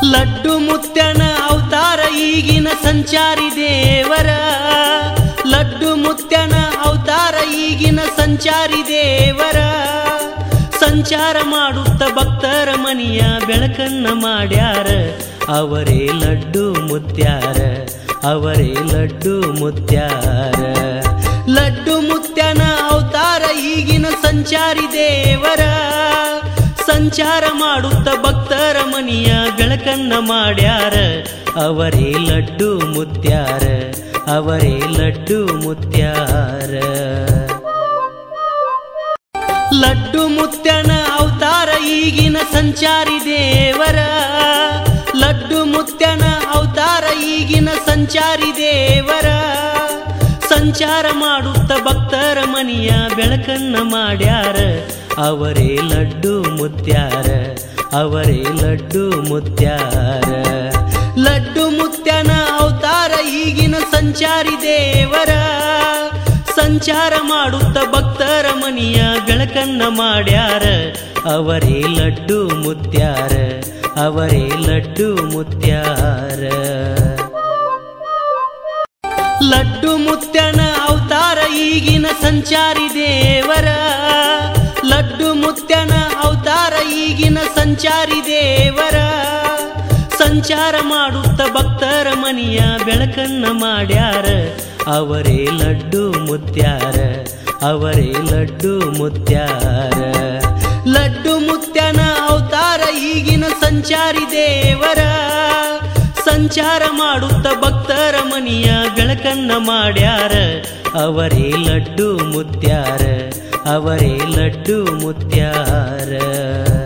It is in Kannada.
ಲಡ್ಡು ಮುತ್ಯನ ಅವತಾರ ಈಗಿನ ಸಂಚಾರಿ ದೇವರ ಲಡ್ಡು ಮುತ್ಯನ ಅವತಾರ ಈಗಿನ ಸಂಚಾರಿ ದೇವರ ಸಂಚಾರ ಮಾಡುತ್ತ ಭಕ್ತರ ಮನಿಯ ಬೆಳಕನ್ನ ಮಾಡ್ಯಾರ ಅವರೇ ಲಡ್ಡು ಮುತ್ಯಾರ ಅವರೇ ಲಡ್ಡು ಮುತ್ಯಾರ ಲಡ್ಡು ಮುತ್ಯನ ಅವತಾರ ಈಗಿನ ಸಂಚಾರಿ ದೇವರ ಸಂಚಾರ ಮಾಡುತ್ತ ಭಕ್ತರ ಮನಿಯ ಬೆಳಕನ್ನ ಮಾಡ್ಯಾರ ಅವರೇ ಲಡ್ಡು ಮುತ್ಯಾರ ಅವರೇ ಲಡ್ಡು ಮುತ್ಯಾರ ಲಡ್ಡು ಮುತ್ಯನ ಅವತಾರ ಈಗಿನ ಸಂಚಾರಿ ದೇವರ ಲಡ್ಡು ಮುತ್ಯನ ಅವತಾರ ಈಗಿನ ಸಂಚಾರಿ ದೇವರ ಸಂಚಾರ ಮಾಡುತ್ತ ಭಕ್ತರ ಮನಿಯ ಬೆಳಕನ್ನ ಮಾಡ್ಯಾರ ಅವರೇ ಲಡ್ಡು ಮುತ್ಯಾರ ಅವರೇ ಲಡ್ಡು ಮುತ್ಯಾರ ಲಡ್ಡು ಮುತ್ಯನ ಅವತಾರ ಈಗಿನ ಸಂಚಾರಿ ದೇವರ ಸಂಚಾರ ಮಾಡುತ್ತ ಭಕ್ತರ ಮನಿಯ ಬೆಳಕನ್ನ ಮಾಡ್ಯಾರ ಅವರೇ ಲಡ್ಡು ಮುತ್ಯಾರ ಅವರೇ ಲಡ್ಡು ಮುತ್ಯಾರ ಲಡ್ಡು ಮುತ್ಯನ ಅವತಾರ ಈಗಿನ ಸಂಚಾರಿ ದೇವರ ಲಡ್ಡು ಮುತ್ಯನ ಅವತಾರ ಈಗಿನ ಸಂಚಾರಿ ದೇವರ ಸಂಚಾರ ಮಾಡುತ್ತ ಭಕ್ತರ ಮನಿಯ ಬೆಳಕನ್ನ ಮಾಡ್ಯಾರ ಅವರೇ ಲಡ್ಡು ಮುತ್ಯಾರ ಅವರೇ ಲಡ್ಡು ಮುತ್ಯಾರ ಲಡ್ಡು ಮುತ್ಯನ ಅವತಾರ ಈಗಿನ ಸಂಚಾರಿ ದೇವರ ಸಂಚಾರ ಮಾಡುತ್ತ ಭಕ್ತರ ಮನಿಯ ಬೆಳಕನ್ನ ಮಾಡ್ಯಾರ ಅವರೇ ಲಡ್ಡು ಮುತ್ಯಾರ ಅವರೇ ಲಡ್ಡು ಮುತ್ಯಾರ